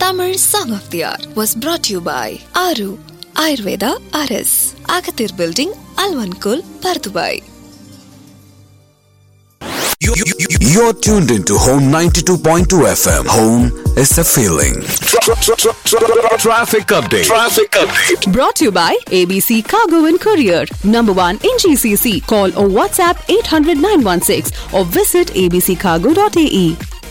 Tamil Song of the Hour was brought to you by Aru Ayurveda RS, Agathir Building, Alvankul, Pardubai. You- you- you- You're tuned into Home 92.2 FM. Home is a feeling. Traffic update. Traffic update. Brought to you by ABC Cargo and Courier. Number one in GCC. Call or WhatsApp 800 916 or visit abccargo.ae.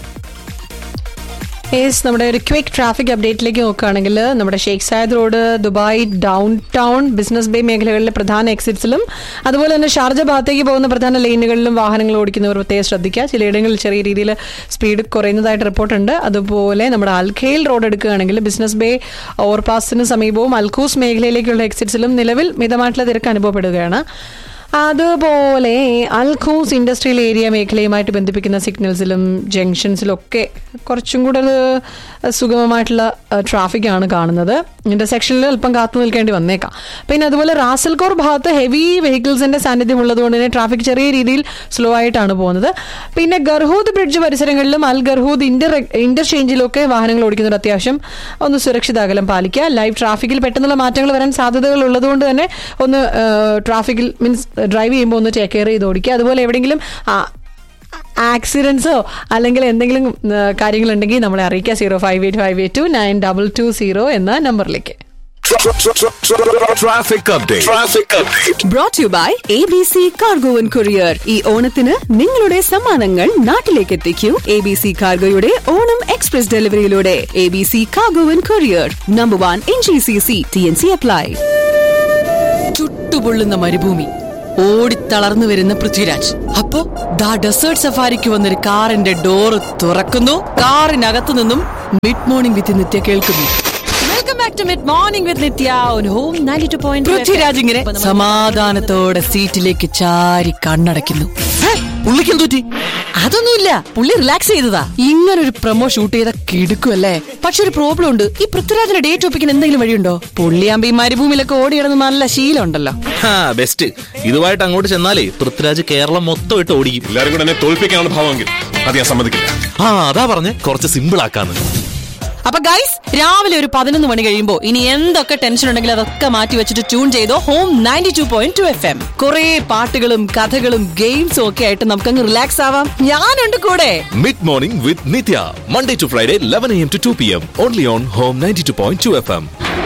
Yes നമ്മുടെ ഒരു quick traffic അപ്ഡേറ്റിലേക്ക് നോക്കുകയാണെങ്കിൽ നമ്മുടെ Sheikh Zayed road Dubai downtown business bay മേഖലകളിലെ പ്രധാന എക്സിറ്റ്സിലും അതുപോലെ തന്നെ Sharjah ഭാഗത്തേക്ക് പോകുന്ന പ്രധാന ലൈനുകളിലും വാഹനങ്ങൾ ഓടിക്കുന്നവർ പ്രത്യേകം ശ്രദ്ധിക്കുക ചിലയിടങ്ങളിൽ ചെറിയ രീതിയിൽ സ്പീഡ് കുറയുന്നതായിട്ട് റിപ്പോർട്ടുണ്ട് അതുപോലെ നമ്മുടെ അൽഖേൽ റോഡ് എടുക്കുകയാണെങ്കിൽ ബിസിനസ് ബേ ഓവർപാസിന് സമീപവും അൽഖൂസ് മേഖലയിലേക്കുള്ള എക്സിറ്റ്സിലും നിലവിൽ മിതമായിട്ടുള്ള തിരക്ക് അനുഭവപ്പെടുകയാണ് അതുപോലെ അൽഖൂസ് ഇൻഡസ്ട്രിയൽ ഏരിയ മേഖലയുമായിട്ട് ബന്ധിപ്പിക്കുന്ന സിഗ്നൽസിലും ജംഗ്ഷൻസിലും ഒക്കെ കുറച്ചും കൂടെ ഒരു സുഗമമായിട്ടുള്ള ട്രാഫിക് ആണ് കാണുന്നത് ഇന്റർസെക്ഷനിൽ അല്പം കാത്തു നിൽക്കേണ്ടി വന്നേക്കാം പിന്നെ അതുപോലെ റാസൽകോർ ഭാഗത്ത് ഹെവി വെഹിക്കിൾസിന്റെ സാന്നിധ്യം ഉള്ളതുകൊണ്ട് തന്നെ ട്രാഫിക് ചെറിയ രീതിയിൽ സ്ലോ ആയിട്ടാണ് പോകുന്നത് പിന്നെ ഗർഹൂദ് ബ്രിഡ്ജ് പരിസരങ്ങളിലും അൽ ഗർഹൂദ് ഇന്റർ ഇന്റർചേഞ്ചിലും ഒക്കെ വാഹനങ്ങൾ ഓടിക്കുന്നവർ അത്യാവശ്യം ഒന്ന് സുരക്ഷിത അകലം പാലിക്കുക ലൈവ് ട്രാഫിക്കിൽ പെട്ടെന്നുള്ള മാറ്റങ്ങൾ വരാൻ സാധ്യതകൾ ഉള്ളതുകൊണ്ട് തന്നെ ഒന്ന് ട്രാഫിക്കിൽ മീൻസ് ഡ്രൈവ് ചെയ്യുമ്പോൾ ഒന്ന് ടേക്ക് കെയർ ചെയ്ത് ഓടിക്കുക അതുപോലെ എവിടെയെങ്കിലും ആക്സിഡൻസോ അല്ലെങ്കിൽ എന്തെങ്കിലും കാര്യങ്ങളുണ്ടെങ്കിൽ നമ്മളെ അറിയിക്കുക zero five eight five eight two nine double two zero എന്ന നമ്പറിലേക്ക് Traffic update. Traffic update. Brought to you by ABC Cargo and Courier. ഈ ഓണത്തിന് നിങ്ങളുടെ സമ്മാനങ്ങൾ നാട്ടിലേക്ക് എത്തിക്കൂ എ ബി സി കാർഗോയുടെ ഓണം എക്സ്പ്രസ് ഡെലിവറിയിലൂടെ A B C cargo and courier number one in G C C T n C apply ചുട്ടുപൊള്ളുന്ന മരുഭൂമി ഓടിത്തളർന്നു വരുന്ന പൃഥ്വിരാജ് അപ്പോ ദാ ഡെസേർട്ട് സഫാരിക്ക് വന്നൊരു കാറിന്റെ ഡോറ് തുറക്കുന്നു കാറിനകത്തു നിന്നും മിഡ് മോർണിംഗ് വിത്ത് നിത്യ കേൾക്കുന്നു welcome back to mid morning with Nithya on home 92.2 Prithviraj ഇങ്ങനെ സമാധാനത്തോടെ സീറ്റിലേക്ക് ചാരി കണ്ണടയ്ക്കുന്നു പുള്ളിക്കും തൂറ്റി അതൊന്നുമില്ല പുള്ളി റിലാക്സ് ചെയ്തതാ ഇങ്ങനെ ഒരു പ്രൊമോ ഷൂട്ട് ചെയ്ത കിടുക്കുമല്ലേ പക്ഷെ ഒരു പ്രോബ്ലം ഉണ്ട് ഈ പൃഥ്വിരാജിന്റെ ഡേറ്റ് ഒപ്പിക്കാൻ എന്തെങ്കിലും വഴിയുണ്ടോ പുള്ളിയാകുമ്പോ ഈ മരുഭൂമിയിലൊക്കെ ഓടിയിടുന്ന നല്ല ശീലം ഉണ്ടല്ലോ ബെസ്റ്റ് ഇതുമായിട്ട് അങ്ങോട്ട് ചെന്നാലേ പൃഥ്വിരാജ് കേരളം മൊത്തം ഇട്ട് ഓടിക്കും എല്ലാരും കൂടെ എന്നെ തോൽപ്പിക്കാനാണ് ഭാവമെങ്കിൽ അത് ഞാൻ സമ്മതിക്കില്ല ആ അതാ പറഞ്ഞ് കുറച്ച് സിമ്പിൾ ആക്കാന്ന് അപ്പൊ ഗൈസ് രാവിലെ ഒരു പതിനൊന്ന് മണി കഴിയുമ്പോ ഇനി എന്തൊക്കെ ടെൻഷൻ ഉണ്ടെങ്കിലും അതൊക്കെ മാറ്റി വെച്ചിട്ട് ട്യൂൺ ചെയ്തോ home ninety two point two F M കുറെ പാട്ടുകളും കഥകളും ഗെയിംസും ഒക്കെ ആയിട്ട് നമുക്കങ്ങ് റിലാക്സ് ആവാം ഞാനുണ്ട് കൂടെ mid morning with Nithya Monday to Friday eleven M to two P M only on home ninety two point two F M